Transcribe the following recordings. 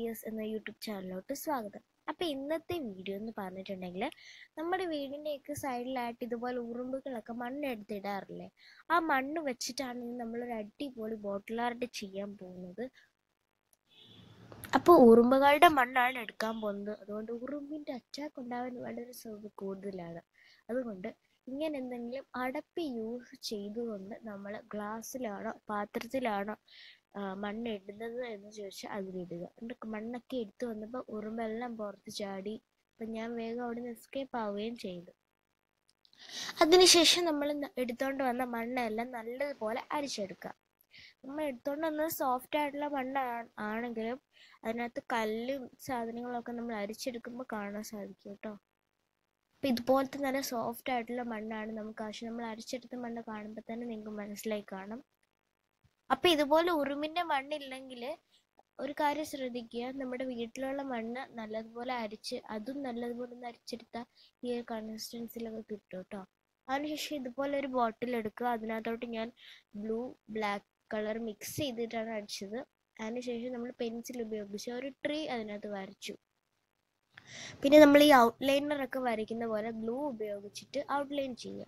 Ideas എന്ന YouTube ചാനലിലോട്ട് സ്വാഗതം അപ്പോൾ ഇന്നത്തെ വീഡിയോ എന്ന് പറഞ്ഞിട്ടുണ്ടെങ്കിൽ നമ്മുടെ വീടിൻ്റെയൊക്കെ സൈഡിലായിട്ട് ഇതുപോലെ ഉറുമ്പുകളൊക്കെ മണ്ണ് എടുത്തിടാറില്ലേ ആ മണ്ണ് വെച്ചിട്ടാണ് ഇന്ന് നമ്മളൊരു അടിപൊളി ബോട്ടിൽ ആർട്ട് ചെയ്യാൻ പോകുന്നത് അപ്പോൾ ഉറുമ്പുകളുടെ മണ്ണാണ് എടുക്കാൻ പോകുന്നത് അതുകൊണ്ട് ഉറുമ്പിൻ്റെ അറ്റാക്ക് ഉണ്ടാവാൻ വളരെ സാധ്യത കൂടുതലാണ് അതുകൊണ്ട് ഇങ്ങനെ എന്തെങ്കിലും അടപ്പ് യൂസ് ചെയ്തുകൊണ്ട് നമ്മൾ ഗ്ലാസ്സിലാണോ പാത്രത്തിലാണോ ആ, മണ്ണ് ഇടുന്നത് എന്ന് ചോദിച്ചാൽ അതിലിടുക എന്നിട്ട് മണ്ണൊക്കെ എടുത്തു വന്നപ്പോൾ ഉറുമ്പെല്ലാം പുറത്ത് ചാടി അപ്പം ഞാൻ വേഗം അവിടെ നിന്ന് എസ്കേപ്പ് ആവുകയും ചെയ്തു അതിനുശേഷം നമ്മൾ എടുത്തോണ്ട് വന്ന മണ്ണെല്ലാം നല്ലതുപോലെ അരിച്ചെടുക്കുക നമ്മൾ എടുത്തോണ്ട് വന്നത് സോഫ്റ്റ് ആയിട്ടുള്ള മണ്ണ് ആണെങ്കിലും അതിനകത്ത് കല്ലും സാധനങ്ങളൊക്കെ നമ്മൾ അരിച്ചെടുക്കുമ്പോൾ കാണാൻ സാധിക്കും കേട്ടോ അപ്പം ഇതുപോലത്തെ നല്ല സോഫ്റ്റ് ആയിട്ടുള്ള മണ്ണാണ് നമുക്ക് ആവശ്യം നമ്മൾ അരിച്ചെടുത്ത മണ്ണ് കാണുമ്പോൾ തന്നെ നിങ്ങൾക്ക് മനസ്സിലായി കാണും അപ്പം ഇതുപോലെ ഉറുമിൻ്റെ മണ്ണില്ലെങ്കിൽ ഒരു കാര്യം ശ്രദ്ധിക്കുക നമ്മുടെ വീട്ടിലുള്ള മണ്ണ് നല്ലതുപോലെ അരിച്ച് അതും നല്ലതുപോലെ ഒന്ന് അരിച്ചെടുത്താൽ ഈ ഒരു കൺസിസ്റ്റൻസിലൊക്കെ കിട്ടും കേട്ടോ അതിനുശേഷം ഇതുപോലെ ഒരു ബോട്ടിൽ എടുക്കുക അതിനകത്തോട്ട് ഞാൻ ബ്ലൂ ബ്ലാക്ക് കളർ മിക്സ് ചെയ്തിട്ടാണ് അടിച്ചത് അതിനുശേഷം നമ്മൾ പെൻസിൽ ഉപയോഗിച്ച് ഒരു ട്രീ അതിനകത്ത് വരച്ചു പിന്നെ നമ്മൾ ഈ ഔട്ട്ലൈനർ ഒക്കെ വരയ്ക്കുന്ന പോലെ ഗ്ലൂ ഉപയോഗിച്ചിട്ട് ഔട്ട്ലൈൻ ചെയ്യുക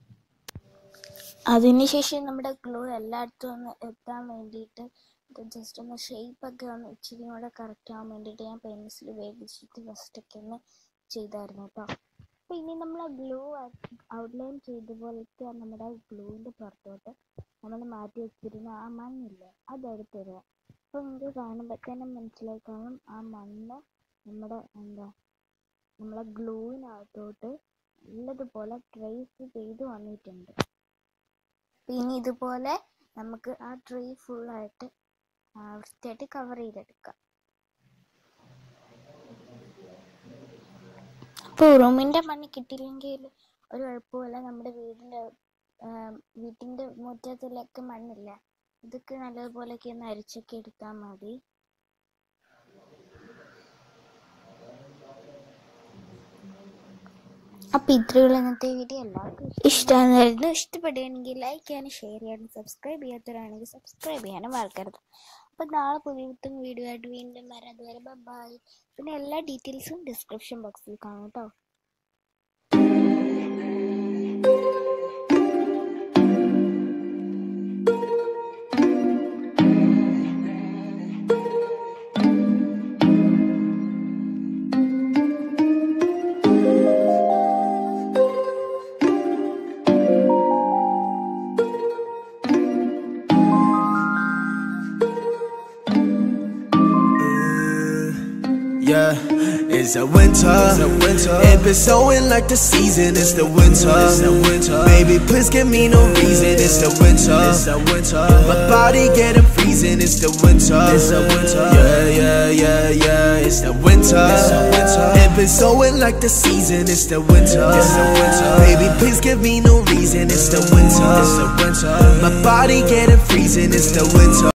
അതിനുശേഷം നമ്മുടെ ഗ്ലൂ എല്ലായിടത്തും ഒന്ന് എത്താൻ വേണ്ടിയിട്ട് ജസ്റ്റ് ഒന്ന് ഷേപ്പ് ഒക്കെ ഒന്ന് ഇച്ചിരി കൂടെ കറക്റ്റ് ആവാൻ വേണ്ടിയിട്ട് ഞാൻ പെൻസിൽ ഉപയോഗിച്ചിട്ട് ഫസ്റ്റ് ഒക്കെ ഒന്ന് ചെയ്തായിരുന്നു കേട്ടോ അപ്പോൾ ഇനി നമ്മൾ ആ ഗ്ലൂ ഔട്ട്ലൈൻ ചെയ്ത പോലത്തെ നമ്മുടെ ഗ്ലൂവിൻ്റെ പുറത്തോട്ട് നമ്മൾ മാറ്റി വെച്ചിരുന്ന ആ മണ്ണില്ലേ അതെടുത്തിടുക അപ്പോൾ നിങ്ങൾക്ക് കാണുമ്പോൾ തന്നെ മനസ്സിലായി കാണും ആ മണ്ണ് നമ്മുടെ എന്താ നമ്മളെ ഗ്ലൂവിനകത്തോട്ട് നല്ലതുപോലെ ട്രേസ് ചെയ്ത് വന്നിട്ടുണ്ട് പിന്നെ ഇതുപോലെ നമുക്ക് ആ ട്രീ ഫുള്ളായിട്ട് വൃത്തിയായിട്ട് കവർ ചെയ്തെടുക്കാം അപ്പോൾ റൂമിൻ്റെ മണ്ണ് കിട്ടിയില്ലെങ്കിൽ ഒരു കുഴപ്പമില്ല നമ്മുടെ വീടിൻ്റെ വീട്ടിൻ്റെ മുറ്റത്തിലൊക്കെ മണ്ണില്ല ഇതൊക്കെ നല്ലതുപോലെയൊക്കെ ഒന്ന് അരിച്ചൊക്കെ എടുത്താൽ മതി അപ്പോൾ ഇത്രയുള്ള ഇന്നത്തെ വീഡിയോ എല്ലാവർക്കും ഇഷ്ടമായിരുന്നു ഇഷ്ടപ്പെടുകയാണെങ്കിൽ ലൈക്ക് ചെയ്യാനും ഷെയർ ചെയ്യാനും സബ്സ്ക്രൈബ് ചെയ്യാത്തവരാണെങ്കിൽ സബ്സ്ക്രൈബ് ചെയ്യാനും മറക്കരുത് അപ്പോൾ നാളെ പുതിയ പുത്തൻ വീഡിയോ ആയിട്ട് വീണ്ടും വരാം അതുവരെ ബൈ പിന്നെ എല്ലാ ഡീറ്റെയിൽസും ഡിസ്ക്രിപ്ഷൻ ബോക്സിൽ കാണാം കേട്ടോ Yeah, it's a winter. It's a winter. It been snowing like the season. It's the winter. It's the winter. Baby, please give me no reason. It's the winter. It's the winter. My body getting freezing. It's the winter. It's the winter. Yeah, yeah, yeah, yeah. It's the winter. It's the winter. It been snowing like the season. It's the winter. It's the winter. Baby, please give me no reason. It's the winter. It's the winter. My body getting freezing. It's the winter.